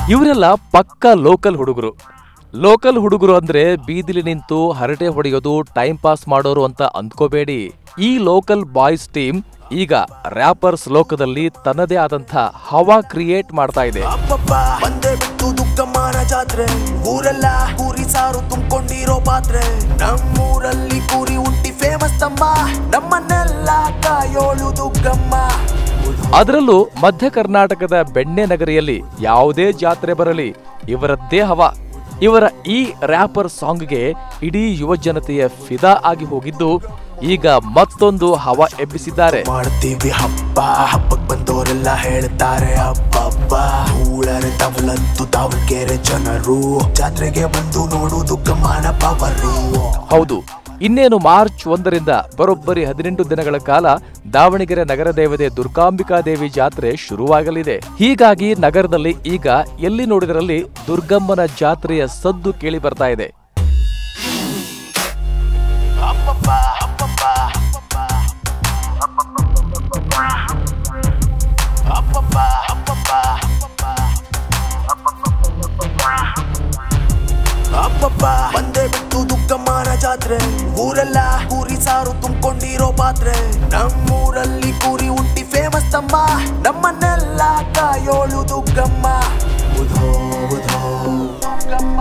ಇವರೆಲ್ಲ ಪಕ್ಕ ಲೋಕಲ್ ಹುಡುಗರು ಲೋಕಲ್ ಹುಡುಗರು ಅಂದ್ರೆ ಬೀದಿಲಿ ನಿಂತು ಹರಟೆ ಹೊಡೆಯೋದು ಟೈಮ್ ಪಾಸ್ ಮಾಡೋರು ಅಂತ ಅಂದ್ಕೋಬೇಡಿ ಈ ಲೋಕಲ್ ಬಾಯ್ಸ್ ಟೀಮ್ ಈಗ ರ್ಯಾಪರ್ಸ್ ಲೋಕದಲ್ಲಿ ತನ್ನದೇ ಆದಂಥ ಹವಾ ಕ್ರಿಯೇಟ್ ಮಾಡ್ತಾ ಇದೆ ಅಪ್ಪಪ್ಪ ಬಂದೆ ಬಿಟ್ಟು ದುಗ್ಗಮ್ಮನ ಜಾತ್ರೆ ಊರೆಲ್ಲ ಕೂರಿ ಸಾರು ತುಂಬಿಕೊಂಡಿರೋ ಪಾತ್ರೆ ನಮ್ಮೂರಲ್ಲಿ ಕೂರಿ ಹುಟ್ಟಿ ಫೇಮಸ್ ತಮ್ಮ ನಮ್ಮನ್ನೆಲ್ಲ ಕಾಯೋಳು ದುಗ್ಗಮ್ಮ ಅದರಲ್ಲೂ ಮಧ್ಯ ಕರ್ನಾಟಕದ ಬೆಣ್ಣೆ ನಗರಿಯಲ್ಲಿ ಯಾವುದೇ ಜಾತ್ರೆ ಬರಲಿ ಇವರದ್ದೇ ಹವಾ ಇವರ ಈ ರ್ಯಾಪರ್ ಸಾಂಗ್ಗೆ ಇಡೀ ಯುವ ಜನತೆಯ ಫಿದಾ ಆಗಿ ಹೋಗಿದ್ದು ಈಗ ಮತ್ತೊಂದು ಹವಾ ಎಬ್ಬಿಸಿದ್ದಾರೆ ಮಾಡ್ತೀವಿ ಹಬ್ಬ ಹಬ್ಬಕ್ ಬಂದವರೆಲ್ಲ ಹೇಳ್ತಾರೆ ಹಬ್ಬ ಊಳರೆ ತವಲತ್ತು ತಾವಲ್ಕೆರೆ ಜನರು ಜಾತ್ರೆಗೆ ಬಂದು ನೋಡು ದುಗ್ಗಮ್ಮನ ಪವರು ಹೌದು ಇನ್ನೇನು ಮಾರ್ಚ್ ಒಂದರಿಂದ ಬರೋಬ್ಬರಿ ಹದಿನೆಂಟು ದಿನಗಳ ಕಾಲ ದಾವಣಗೆರೆ ನಗರ ದೇವತೆ ದುರ್ಗಾಂಬಿಕಾ ದೇವಿ ಜಾತ್ರೆ ಶುರುವಾಗಲಿದೆ ಹೀಗಾಗಿ ನಗರದಲ್ಲಿ ಈಗ ಎಲ್ಲಿ ನೋಡಿದರಲ್ಲಿ ದುರ್ಗಮ್ಮನ ಜಾತ್ರೆಯ ಸದ್ದು ಕೇಳಿ ಬರ್ತಾ ಇದೆ ಹಬ್ಬಪ್ಪ ಹಬ್ಬಪ್ಪ ಹಬ್ಬಪ್ಪ ಹಬ್ಬಪ್ಪ ಹಬ್ಬಪ್ಪ ಬಂದೆ ಬಿಟ್ಟು ದುಗ್ಗಮ್ಮನ ಜಾತ್ರೆ ಊರೆಲ್ಲ ಕೂರಿ ಸಾರು ತುಂಬಿಕೊಂಡಿರೋ ಪಾತ್ರೆ ನಮ್ಮೂರಲ್ಲಿ ಕೂರಿ ಹುಟ್ಟಿ ಫೇಮಸ್ ತಮ್ಮ ನಮ್ಮನ್ನೆಲ್ಲ ಕಾಯೋಳು ದುಗ್ಗಮ್ಮ ಉಧೋ ಉಧೋ ದುಗ್ಗಮ್ಮ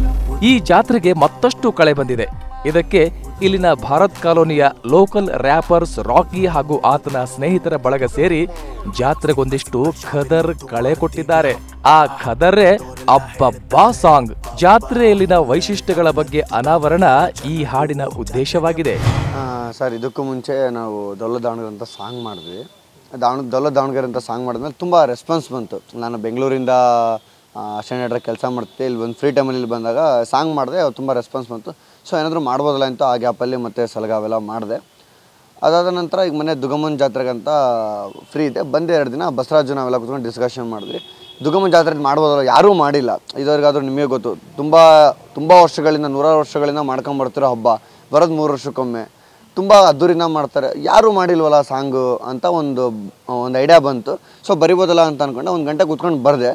ಈ ಜಾತ್ರೆಗೆ ಮತ್ತಷ್ಟು ಕಳೆ ಬಂದಿದೆ ಇದಕ್ಕೆ ಇಲ್ಲಿನ ಭಾರತ್ ಕಾಲೋನಿಯ ಲೋಕಲ್ ರ್ಯಾಪರ್ಸ್ ರಾಕಿ ಹಾಗೂ ಆತನ ಸ್ನೇಹಿತರ ಬಳಗ ಸೇರಿ ಜಾತ್ರೆಗೊಂದಿಷ್ಟು ಖದರ್ ಕಳೆ ಕೊಟ್ಟಿದ್ದಾರೆ ಆ ಖದರೇ ಅಬ್ಬಬ್ಬಾ ಸಾಂಗ್ ಜಾತ್ರೆಯಲ್ಲಿನ ವೈಶಿಷ್ಟ್ಯಗಳ ಬಗ್ಗೆ ಅನಾವರಣ ಈ ಹಾಡಿನ ಉದ್ದೇಶವಾಗಿದೆ ಆ, ಸರ್ ಇದಕ್ಕೂ ಮುಂಚೆ ನಾವು ದೊಲ್ಲ ದಾವಣಗೆರೆ ಅಂತ ಸಾಂಗ್ ಮಾಡಿದ್ವಿ ದಾವಣ ದೊಲ್ಲ ದಾವಣಗೆರೆ ಅಂತ ಸಾಂಗ್ ಮಾಡಿದ್ಮೇಲೆ ತುಂಬ ರೆಸ್ಪಾನ್ಸ್ ಬಂತು ನಾನು ಬೆಂಗಳೂರಿಂದ ಅಷ್ಟೇನೇಟ್ರ ಕೆಲಸ ಮಾಡ್ತಿದ್ದೆ ಇಲ್ಲಿ ಒಂದು ಫ್ರೀ ಟೈಮಲ್ಲಿ ಇಲ್ಲಿ ಬಂದಾಗ ಸಾಂಗ್ ಮಾಡಿದೆ ತುಂಬ ರೆಸ್ಪಾನ್ಸ್ ಬಂತು ಸೊ ಏನಾದರೂ ಮಾಡ್ಬೋದಲ್ಲ ಅಂತ ಆ ಗ್ಯಾಪಲ್ಲಿ ಮತ್ತೆ ಸಲಗ ಅವೆಲ್ಲ ಮಾಡಿದೆ ಅದಾದ ನಂತರ ಈಗ ಮನೆ ದುಗಮನ್ ಜಾತ್ರೆಗಂತ ಫ್ರೀ ಇದೆ ಬಂದೆ ಎರಡು ದಿನ ಬಸವರಾಜು ನಾವೆಲ್ಲ ಕೂತ್ಕೊಂಡು ಡಿಸ್ಕಷನ್ ಮಾಡಿದ್ವಿ ದುಗಮನ್ ಜಾತ್ರೆ ಮಾಡ್ಬೋದಲ್ಲ ಯಾರೂ ಮಾಡಿಲ್ಲ ಇದುವರೆಗಾದ್ರೂ ನಿಮಗೆ ಗೊತ್ತು ತುಂಬ ತುಂಬ ವರ್ಷಗಳಿಂದ ನೂರಾರು ವರ್ಷಗಳಿಂದ ಮಾಡ್ಕೊಂಬರ್ತಿರೋ ಹಬ್ಬ ಬರೋದು ಮೂರು ವರ್ಷಕ್ಕೊಮ್ಮೆ ತುಂಬ ಅದ್ದೂರಿನ ಮಾಡ್ತಾರೆ ಯಾರೂ ಮಾಡಿಲ್ವಲ್ಲ ಸಾಂಗು ಅಂತ ಒಂದು ಒಂದು ಐಡಿಯಾ ಬಂತು ಸೊ ಬರಿಬೋದಲ್ಲ ಅಂತ ಅಂದ್ಕೊಂಡೆ ಒಂದು ಗಂಟೆ ಕೂತ್ಕೊಂಡು ಬರೆದೆ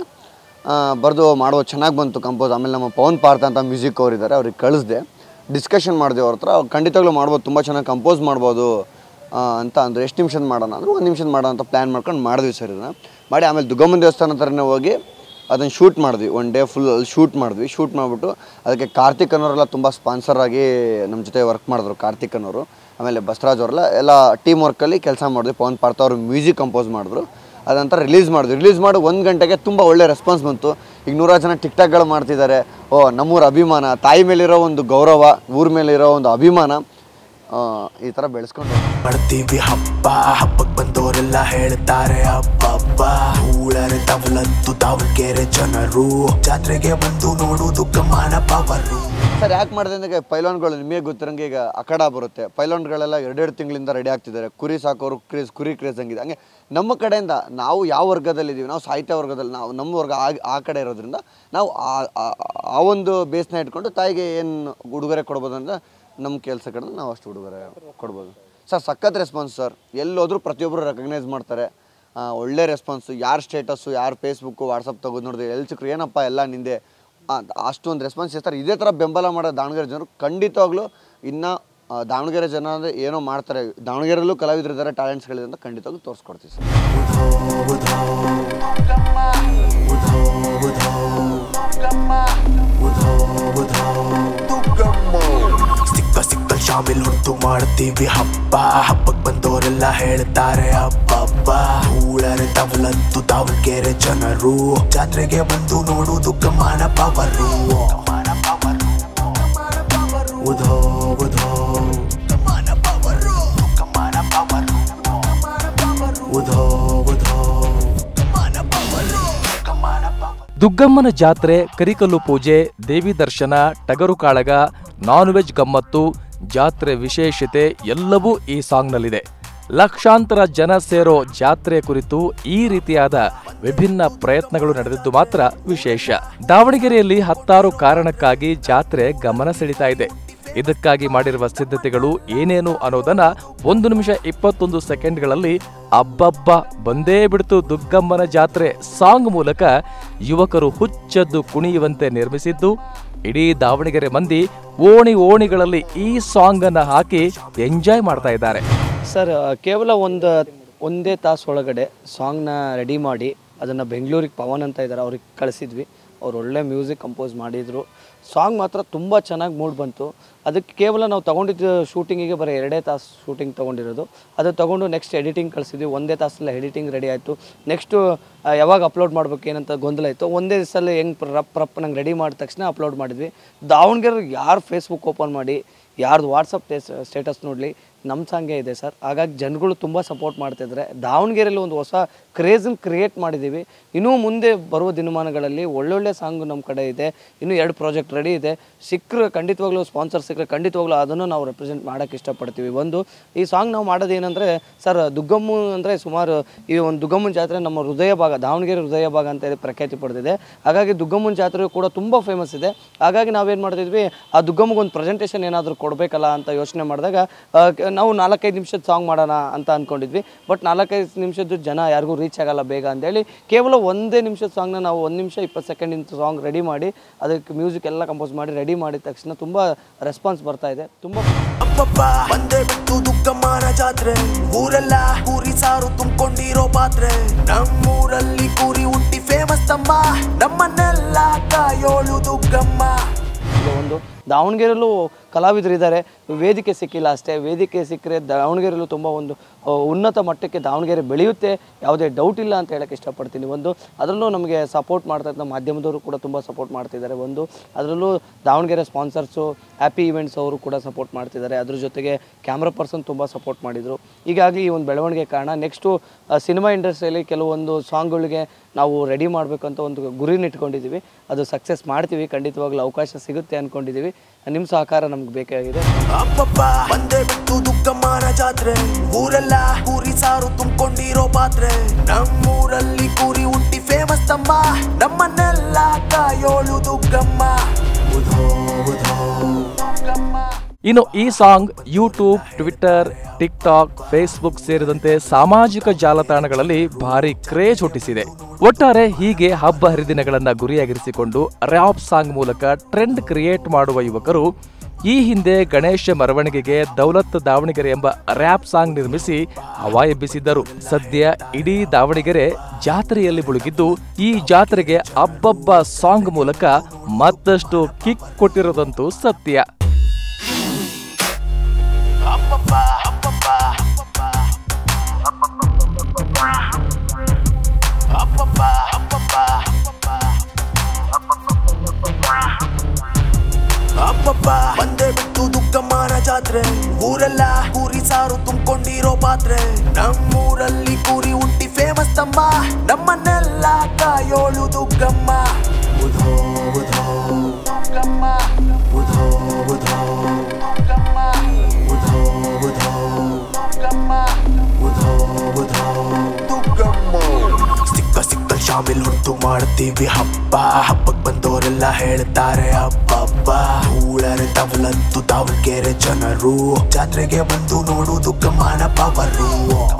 ಬರೆದು ಮಾಡುವ ಚೆನ್ನಾಗಿ ಬಂತು ಕಂಪೋಸ್ ಆಮೇಲೆ ನಮ್ಮ ಪವನ್ ಪಾರ್ಥ ಅಂತ ಮ್ಯೂಸಿಕ್ ಅವ್ರು ಇದ್ದಾರೆ ಅವ್ರಿಗೆ ಕಳಿಸ್ದೆ ಡಿಸ್ಕಷನ್ ಮಾಡಿದೆ ಅವ್ರ ಹತ್ರ ಅವ್ರು ಖಂಡಿತವಾಗ್ಲೂ ಮಾಡ್ಬೋದು ತುಂಬ ಚೆನ್ನಾಗಿ ಕಂಪೋಸ್ ಮಾಡ್ಬೋದು ಆ, ಅಂತ ಅಂದ್ರೆ ಎಷ್ಟು ನಿಮಿಷದ ಮಾಡೋಣ ಅಂದ್ರೆ ಒಂದು ನಿಮಿಷದ ಮಾಡೋಣ ಅಂತ ಪ್ಲ್ಯಾನ್ ಮಾಡ್ಕೊಂಡು ಮಾಡಿದ್ವಿ ಸರ್ ಇದನ್ನ ಮಾಡಿ ಆಮೇಲೆ ದುಗ್ಗಮ್ಮನ ದೇವಸ್ಥಾನ ಹತ್ರನೇ ಹೋಗಿ ಅದನ್ನು ಶೂಟ್ ಮಾಡಿದ್ವಿ ಒನ್ ಡೇ ಫುಲ್ ಅಲ್ಲಿ ಶೂಟ್ ಮಾಡಿದ್ವಿ ಶೂಟ್ ಮಾಡಿಬಿಟ್ಟು ಅದಕ್ಕೆ ಕಾರ್ತಿಕ್ ಅನ್ನೋರೆಲ್ಲ ತುಂಬ ಸ್ಪಾನ್ಸರ್ ಆಗಿ ನಮ್ಮ ಜೊತೆ ವರ್ಕ್ ಮಾಡಿದ್ರು ಕಾರ್ತಿಕ್ ಅನ್ನೋರು ಆಮೇಲೆ ಬಸವರಾಜ್ ಅವರೆಲ್ಲ ಎಲ್ಲ ಟೀಮ್ ವರ್ಕಲ್ಲಿ ಕೆಲಸ ಮಾಡಿದ್ವಿ ಪವನ್ ಪಾರ್ಥ ಅವರು ಮ್ಯೂಸಿಕ್ ಕಂಪೋಸ್ ಮಾಡಿದ್ರು ಅದಂತರ ರಿಲೀಸ್ ಮಾಡಿದ್ವಿ ರಿಲೀಸ್ ಮಾಡಿ ಒಂದು ಗಂಟೆಗೆ ತುಂಬ ಒಳ್ಳೆ ರೆಸ್ಪಾನ್ಸ್ ಬಂತು ಈಗ ನೂರಾರು ಜನ ಟಿಕ್ಟಾಕ್ಗಳು ಮಾಡ್ತಿದ್ದಾರೆ ಓ ನಮ್ಮೂರ ಅಭಿಮಾನ ತಾಯಿ ಮೇಲಿರೋ ಒಂದು ಗೌರವ ಊರ ಮೇಲಿರೋ ಒಂದು ಅಭಿಮಾನ ಆ, ಈ ಥರ ಬೆಳೆಸ್ಕೊಂಡು ಮಾಡ್ತೀವಿ ಹಬ್ಬ ಹಬ್ಬಕ್ ಬಂದವರೆಲ್ಲ ಹೇಳ್ತಾರೆ ಹಬ್ಬ ಊಳರೆ ತವಲತ್ತು ತಾವಲ್ಕೆರೆ ಜನರು ಜಾತ್ರೆಗೆ ಬಂದು ನೋಡು ದುಗ್ಗಮ್ಮನ ಪವರು ಸರ್ ಯಾಕೆ ಮಾಡಿದೆ ಅಂದರೆ ಪೈಲಾನ್ಗಳು ನಿಮಗೆ ಗೊತ್ತಿರಂಗೆ ಈಗ ಅಖಾಡ ಬರುತ್ತೆ ಪೈಲಾನ್ಗಳೆಲ್ಲ ಎರಡೆರಡು ತಿಂಗಳಿಂದ ರೆಡಿ ಆಗ್ತಿದ್ದಾರೆ ಕುರಿ ಸಾಕೋರು ಕ್ರೇಜ್ ಕುರಿ ಕ್ರೇಜ್ ಹಂಗಿದೆ ಹಂಗೆ ನಮ್ಮ ಕಡೆಯಿಂದ ನಾವು ಯಾವ ವರ್ಗದಲ್ಲಿದ್ದೀವಿ ನಾವು ಸಾಹಿತ್ಯ ವರ್ಗದಲ್ಲಿ ನಾವು ನಮ್ಮ ವರ್ಗ ಆ ಆ ಕಡೆ ಇರೋದ್ರಿಂದ ನಾವು ಆ- ಆ- ಆ ಒಂದು ಬೇಸ್ನ ಇಟ್ಕೊಂಡು ತಾಯಿಗೆ ಏನು ಉಡುಗೊರೆ ಕೊಡ್ಬೋದು ಅಂತ ನಮ್ಮ ಕೆಲಸ ಕಡೆ ನಾವು ಅಷ್ಟು ಉಡುಗೊರೆ ಕೊಡ್ಬೋದು ಸರ್ ಸಖತ್ ರೆಸ್ಪಾನ್ಸ್ ಸರ್ ಎಲ್ಲೋದ್ರೂ ಪ್ರತಿಯೊಬ್ಬರು ರೆಕಗ್ನೈಸ್ ಮಾಡ್ತಾರೆ ಆ, ಒಳ್ಳೆ ರೆಸ್ಪಾನ್ಸು ಯಾರು ಸ್ಟೇಟಸ್ಸು ಯಾರು ಫೇಸ್ಬುಕ್ಕು ವಾಟ್ಸಪ್ ತೆಗೆದು ನೋಡಿದ್ರೆ ಎಲ್ಲಿ ಸಿಕ್ಕರು ಏನಪ್ಪ ಎಲ್ಲ ನಿಂದೆ ಆ, ಅಷ್ಟೊಂದು ರೆಸ್ಪಾನ್ಸ್ ಇರ್ತಾರೆ ಇದೇ ಥರ ಬೆಂಬಲ ಮಾಡೋ ದಾವಣಗೆರೆ ಜನರು ಖಂಡಿತವಾಗ್ಲೂ ಇನ್ನು ಆ, ದಾವಣಗೆರೆ ಜನ ಅಂದರೆ ಏನೋ ಮಾಡ್ತಾರೆ ದಾವಣಗೆರೆಯಲ್ಲೂ ಕಲಾವಿದರಿದ್ದಾರೆ ಟ್ಯಾಲೆಂಟ್ಸ್ಗಳಿದೆ ಅಂತ ಖಂಡಿತವಾಗ್ಲೂ ತೋರಿಸ್ಕೊಡ್ತೀವಿ ಸರ್ ಸಿಕ್ಕ ಸಿಕ್ಕ ಶಾಮಿಲ್ ಹೊತ್ತು ಮಾಡ್ತೀವಿ ಹಬ್ಬ ಹಬ್ಬಕ್ ಬಂದವರೆಲ್ಲ ಹೇಳ್ತಾರೆ ಹಬ್ಬ ಊಳರೆ ತವಲತ್ತು ತಾವಲ್ಕೆರೆ ಜನರು ಜಾತ್ರೆಗೆ ಬಂದು ನೋಡು ದುಗ್ಗಮ್ಮನ ಪವರು ಉಧೋ ಉಧೋ ಉಧೋ ಉಧೋ ದುಗ್ಗಮ್ಮನ ಜಾತ್ರೆ ಕರಿಕಲ್ಲು ಪೂಜೆ ದೇವಿ ದರ್ಶನ ಟಗರು ಕಾಳಗ ನಾನ್ ವೆಜ್ ಗಮ್ಮತ್ತು ಜಾತ್ರೆ ವಿಶೇಷತೆ ಎಲ್ಲವೂ ಈ ಸಾಂಗ್ನಲ್ಲಿದೆ ಲಕ್ಷಾಂತರ ಜನ ಸೇರೋ ಜಾತ್ರೆ ಕುರಿತು ಈ ರೀತಿಯಾದ ವಿಭಿನ್ನ ಪ್ರಯತ್ನಗಳು ನಡೆದಿದ್ದು ಮಾತ್ರ ವಿಶೇಷ ದಾವಣಗೆರೆಯಲ್ಲಿ ಹತ್ತಾರು ಕಾರಣಕ್ಕಾಗಿ ಜಾತ್ರೆ ಗಮನ ಸೆಳೀತಾ ಇದೆ ಇದಕ್ಕಾಗಿ ಮಾಡಿರುವ ಸಿದ್ಧತೆಗಳು ಏನೇನು ಅನ್ನೋದನ್ನ ಒಂದು ನಿಮಿಷ ಇಪ್ಪತ್ತೊಂದು ಸೆಕೆಂಡ್ಗಳಲ್ಲಿ ಅಬ್ಬಬ್ಬ ಬಂದೇ ಬಿಡ್ತು ದುಗ್ಗಮ್ಮನ ಜಾತ್ರೆ ಸಾಂಗ್ ಮೂಲಕ ಯುವಕರು ಹುಚ್ಚದ್ದು ಕುಣಿಯುವಂತೆ ನಿರ್ಮಿಸಿದ್ದು ಇಡೀ ದಾವಣಗೆರೆ ಮಂದಿ ಓಣಿ ಓಣಿಗಳಲ್ಲಿ ಈ ಸಾಂಗ್ ಅನ್ನ ಹಾಕಿ ಎಂಜಾಯ್ ಮಾಡ್ತಾ ಇದ್ದಾರೆ ಸರ್ ಕೇವಲ ಒಂದು ಒಂದೇ ತಾಸು ಒಳಗಡೆ ಸಾಂಗ್ನ ರೆಡಿ ಮಾಡಿ ಅದನ್ನು ಬೆಂಗಳೂರಿಗೆ ಪವನ್ ಅಂತ ಇದ್ದಾರೆ ಅವ್ರಿಗೆ ಕಳಿಸಿದ್ವಿ ಅವ್ರು ಒಳ್ಳೆ ಮ್ಯೂಸಿಕ್ ಕಂಪೋಸ್ ಮಾಡಿದರು ಸಾಂಗ್ ಮಾತ್ರ ತುಂಬ ಚೆನ್ನಾಗಿ ಮೂಡ್ ಬಂತು ಅದಕ್ಕೆ ಕೇವಲ ನಾವು ತೊಗೊಂಡಿದ್ದು ಶೂಟಿಂಗಿಗೆ ಬರೀ ಎರಡೇ ತಾಸು ಶೂಟಿಂಗ್ ತೊಗೊಂಡಿರೋದು ಅದು ತೊಗೊಂಡು ನೆಕ್ಸ್ಟ್ ಎಡಿಟಿಂಗ್ ಕಳಿಸಿದ್ವಿ ಒಂದೇ ತಾಸಲ್ಲ ಎಡಿಟಿಂಗ್ ರೆಡಿ ಆಯಿತು ನೆಕ್ಸ್ಟು ಯಾವಾಗ ಅಪ್ಲೋಡ್ ಮಾಡ್ಬೇಕು ಏನಂತ ಗೊಂದಲ ಇತ್ತು ಒಂದೇ ದಿವಸದಲ್ಲಿ ಹೆಂಗೆ ರಪ್ ರಪ್ ನಂಗೆ ರೆಡಿ ಮಾಡಿದ ತಕ್ಷಣ ಅಪ್ಲೋಡ್ ಮಾಡಿದ್ವಿ ದಾವಣಗೆರೆ ಯಾರು ಫೇಸ್ಬುಕ್ ಓಪನ್ ಮಾಡಿ ಯಾರ್ದು ವಾಟ್ಸಪ್ ಸ್ಟೇಟಸ್ ನೋಡಲಿ ನಮ್ಮ ಸಾಂಗೇ ಇದೆ ಸರ್ ಹಾಗಾಗಿ ಜನಗಳು ತುಂಬ ಸಪೋರ್ಟ್ ಮಾಡ್ತಿದ್ದಾರೆ ದಾವಣಗೆರೆಯಲ್ಲಿ ಒಂದು ಹೊಸ ಕ್ರೇಜನ್ನು ಕ್ರಿಯೇಟ್ ಮಾಡಿದ್ದೀವಿ ಇನ್ನೂ ಮುಂದೆ ಬರುವ ದಿನಮಾನಗಳಲ್ಲಿ ಒಳ್ಳೊಳ್ಳೆ ಸಾಂಗ್ ನಮ್ಮ ಕಡೆ ಇದೆ ಇನ್ನೂ ಎರಡು ಪ್ರಾಜೆಕ್ಟ್ ರೆಡಿ ಇದೆ ಸಿಕ್ಕರೆ ಖಂಡಿತವಾಗ್ಲೂ ಸ್ಪಾನ್ಸರ್ ಸಿಕ್ಕರೆ ಖಂಡಿತವಾಗ್ಲೂ ಅದನ್ನು ನಾವು ರೆಪ್ರೆಸೆಂಟ್ ಮಾಡೋಕ್ಕೆ ಇಷ್ಟಪಡ್ತೀವಿ ಒಂದು ಈ ಸಾಂಗ್ ನಾವು ಮಾಡೋದು ಏನಂದರೆ ಸರ್ ದುಗ್ಗಮ್ಮು ಅಂದರೆ ಸುಮಾರು ಈ ಒಂದು ದುಗ್ಗಮ್ಮನ ಜಾತ್ರೆ ನಮ್ಮ ಹೃದಯ ಭಾಗ ದಾವಣಗೆರೆ ಹೃದಯ ಭಾಗ ಅಂತ ಹೇಳಿ ಪ್ರಖ್ಯಾತಿ ಪಡೆದಿದೆ ಹಾಗಾಗಿ ದುಗ್ಗಮ್ಮನ ಜಾತ್ರೆ ಕೂಡ ತುಂಬ ಫೇಮಸ್ ಇದೆ ಹಾಗಾಗಿ ನಾವೇನು ಮಾಡ್ತಿದ್ವಿ ಆ ದುಗ್ಗಮ್ಮಗೆ ಒಂದು ಪ್ರೆಸೆಂಟೇಷನ್ ಏನಾದರೂ ಕೊಡಬೇಕಲ್ಲ ಅಂತ ಯೋಚನೆ ಮಾಡಿದಾಗ ಆ, ಕ- ನಾವು ನಾಲ್ಕೈದು ನಿಮಿಷದ ಸಾಂಗ್ ಮಾಡೋಣ ಅಂತ ಅಂದ್ಕೊಂಡಿದ್ವಿ ಬಟ್ ನಾಲ್ಕೈದು ನಿಮಿಷದ್ದು ಜನ ಯಾರಿಗೂ ರೀಚ್ ಆಗಲ್ಲ ಬೇಗ ಅಂತೇಳಿ ಕೇವಲ ಒಂದೇ ನಿಮಿಷದ ಸಾಂಗ್ನ ನಾವು ಒಂದು ನಿಮಿಷ ಇಪ್ಪತ್ತು ಸೆಕೆಂಡಿಂದ ಸಾಂಗ್ ರೆಡಿ ಮಾಡಿ ಅದಕ್ಕೆ ಮ್ಯೂಸಿಕ್ ಎಲ್ಲ ಕಂಪೋಸ್ ಮಾಡಿ ರೆಡಿ ಮಾಡಿದ ತಕ್ಷಣ ತುಂಬ ರೆಸ್ಪಾನ್ಸ್ ಬರ್ತಾ ಇದೆ ತುಂಬ ಅಪ್ಪಪ್ಪ ಬಂದೇ ಬಿಟ್ಟು ದುಗ್ಗಮ್ಮನ ಜಾತ್ರೆ ಊರೆಲ್ಲ ಕೂರಿ ಸಾರು ತುಂಬಿಕೊಂಡಿರೋ ಪಾತ್ರೆ ನಮ್ಮೂರಲ್ಲಿ ಕೂರಿ ಹುಟ್ಟಿ ಫೇಮಸ್ ತಮ್ಮ ನಮ್ಮನ್ನೆಲ್ಲ ಕಾಯೋಳು ದುಗ್ಗಮ್ಮ ಈಗ ಒಂದು ದಾವಣಗೆರೆಯಲ್ಲೂ ಕಲಾವಿದರು ಇದ್ದಾರೆ ವೇದಿಕೆ ಸಿಕ್ಕಿಲ್ಲ ಅಷ್ಟೇ ವೇದಿಕೆ ಸಿಕ್ಕರೆ ದಾವಣಗೆರೆಯಲ್ಲೂ ತುಂಬ ಒಂದು ಆ, ಉನ್ನತ ಮಟ್ಟಕ್ಕೆ ದಾವಣಗೆರೆ ಬೆಳೆಯುತ್ತೆ ಯಾವುದೇ ಡೌಟ್ ಇಲ್ಲ ಅಂತ ಹೇಳಕ್ಕೆ ಇಷ್ಟಪಡ್ತೀನಿ ಒಂದು ಅದರಲ್ಲೂ ನಮಗೆ ಸಪೋರ್ಟ್ ಮಾಡ್ತಾ ಇದ್ದ ಮಾಧ್ಯಮದವರು ಕೂಡ ತುಂಬ ಸಪೋರ್ಟ್ ಮಾಡ್ತಿದ್ದಾರೆ ಒಂದು ಅದರಲ್ಲೂ ದಾವಣಗೆರೆ ಸ್ಪಾನ್ಸರ್ಸು ಹ್ಯಾಪಿ ಇವೆಂಟ್ಸ್ ಅವರು ಕೂಡ ಸಪೋರ್ಟ್ ಮಾಡ್ತಿದ್ದಾರೆ ಅದ್ರ ಜೊತೆಗೆ ಕ್ಯಾಮ್ರಾ ಪರ್ಸನ್ ತುಂಬ ಸಪೋರ್ಟ್ ಮಾಡಿದರು ಹೀಗಾಗಿ ಈ ಒಂದು ಬೆಳವಣಿಗೆ ಕಾರಣ ನೆಕ್ಸ್ಟು ಸಿನಿಮಾ ಇಂಡಸ್ಟ್ರಿಯಲ್ಲಿ ಕೆಲವೊಂದು ಸಾಂಗ್ಗಳಿಗೆ ನಾವು ರೆಡಿ ಮಾಡಬೇಕಂತ ಒಂದು ಗುರಿನ ಇಟ್ಕೊಂಡಿದ್ದೀವಿ ಅದು ಸಕ್ಸಸ್ ಮಾಡ್ತೀವಿ ಖಂಡಿತವಾಗ್ಲೂ ಅವಕಾಶ ಸಿಗುತ್ತೆ ಅಂದ್ಕೊಂಡಿದ್ದೀವಿ ನಿಮ್ಮ ಸಹಕಾರ ನಮ್ಗೆ ಬೇಕಾಗಿದೆ ಅಪ್ಪಪ್ಪ ಬಂದೇ ಬಿಟ್ಟು ದುಗ್ಗಮ್ಮನ ಜಾತ್ರೆ ಊರೆಲ್ಲ ಕೂರಿ ಸಾರು ತುಂಬಿಕೊಂಡಿರೋ ಪಾತ್ರೆ ನಮ್ಮೂರಲ್ಲಿ ಕೂರಿ ಹುಟ್ಟಿ ಫೇಮಸ್ ತಮ್ಮ ನಮ್ಮನ್ನೆಲ್ಲ ಕಾಯೋಳು ದುಗ್ಗಮ್ಮ ಉಧೋ ಉಧೋ ಇನ್ನು ಈ song YouTube Twitter TikTok Facebook ಸೇರಿದಂತೆ ಸಾಮಾಜಿಕ ಜಾಲತಾಣಗಳಲ್ಲಿ ಭಾರಿ ಕ್ರೇಜ್ ಹುಟ್ಟಿಸಿದೆ ಒಟ್ಟಾರೆ ಹೀಗೆ ಹಬ್ಬ ಹರಿದಿನಗಳನ್ನ ಗುರಿಯಾಗಿರಿಸಿಕೊಂಡು ರ್ಯಾಪ್ ಸಾಂಗ್ ಮೂಲಕ ಟ್ರೆಂಡ್ ಕ್ರಿಯೇಟ್ ಮಾಡುವ ಯುವಕರು ಈ ಹಿಂದೆ ಗಣೇಶ ಮೆರವಣಿಗೆಗೆ ದೌಲತ್ ದಾವಣಗೆರೆ ಎಂಬ ರ್ಯಾಪ್ ಸಾಂಗ್ ನಿರ್ಮಿಸಿ ಹವಾ ಎಬ್ಬಿಸಿದ್ದರು ಸದ್ಯ ಇಡೀ ದಾವಣಗೆರೆ ಜಾತ್ರೆಯಲ್ಲಿ ಮುಳುಗಿದ್ದು ಈ ಜಾತ್ರೆಗೆ ಅಬ್ಬಬ್ಬ ಸಾಂಗ್ ಮೂಲಕ ಮತ್ತಷ್ಟು ಕಿಕ್ ಕೊಟ್ಟಿರೋದಂತೂ ಸತ್ಯ ಅಪ್ಪಪ್ಪ ಅಪ್ಪಪ್ಪ ಅಪ್ಪಪ್ಪ ಅಪ್ಪಪ್ಪ ಅಪ್ಪಪ್ಪ ಬಂದೇ ಬಿಟ್ಟು ದುಗ್ಗಮ್ಮನ ಜಾತ್ರೆ ಊರೆಲ್ಲ ಕೂರಿ ಸಾರು ತುಂಬಿಕೊಂಡಿರೋ ಪಾತ್ರೆ ನಮ್ಮೂರಲ್ಲಿ ಕೂರಿ ಹುಟ್ಟಿ ಫೇಮಸ್ ತಮ್ಮ ನಮ್ಮನ್ನೆಲ್ಲ ಕಾಯೋಳು ದುಗ್ಗಮ್ಮ ಉಧೋ ಉಧೋ ದುಗ್ಗಮ್ಮ ಉಧೋ ಉಧೋ ದುಗ್ಗಮ್ಮ ಉಧೋ ಉಧೋ ದುಗ್ಗಮ್ಮ ಉಧೋ ಉಧೋ ದುಗ್ಗಮ್ಮ ಸಿಕ್ಕ ಸಿಕ್ಕ ಶಾಮಿಲ್ ಹೊತ್ತು ಮಾಡ್ತೀವಿ ಹಬ್ಬ ಹಬ್ಬಕ್ ಬಂದವರೆಲ್ಲ ಹೇಳ್ತಾರೆ ಹಬ್ಬಬ್ಬ ಧೂಳರೆ ತವಲಂತು ದಾವಣಗೆರೆ ಜನರು ಜಾತ್ರೆಗೆ ಬಂದು ನೋಡುವುದು ಕಮಾನ ಪವರು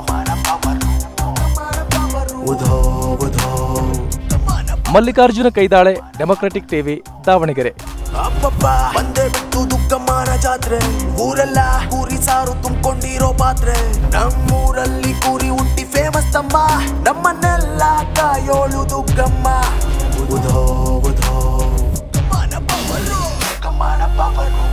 ಉಧೋ ಉಧೋ ಮಲ್ಲಿಕಾರ್ಜುನ ಕೈದಾಳೆ ಡೆಮೊಕ್ರೆಟಿಕ್ ಟಿವಿ ದಾವಣಗೆರೆ ಅಪ್ಪಪ್ಪ ಬಂದೇ ಬಿಟ್ಟು ದುಗ್ಗಮ್ಮನ ಜಾತ್ರೆ ಊರೆಲ್ಲ ಕೂರಿ ಸಾರು ತುಂಬಿಕೊಂಡಿರೋ ಪಾತ್ರೆ ನಮ್ಮೂರಲ್ಲಿ ಕೂರಿ ಹುಟ್ಟಿ ಫೇಮಸ್ ತಮ್ಮ ನಮ್ಮನ್ನೆಲ್ಲ ಕಾಯೋಳು ದುಗ್ಗಮ್ಮ ಉಧೋ ಉಧೋ ಕಮಾನ ಪವರು ಕಮಾನ ಪವರು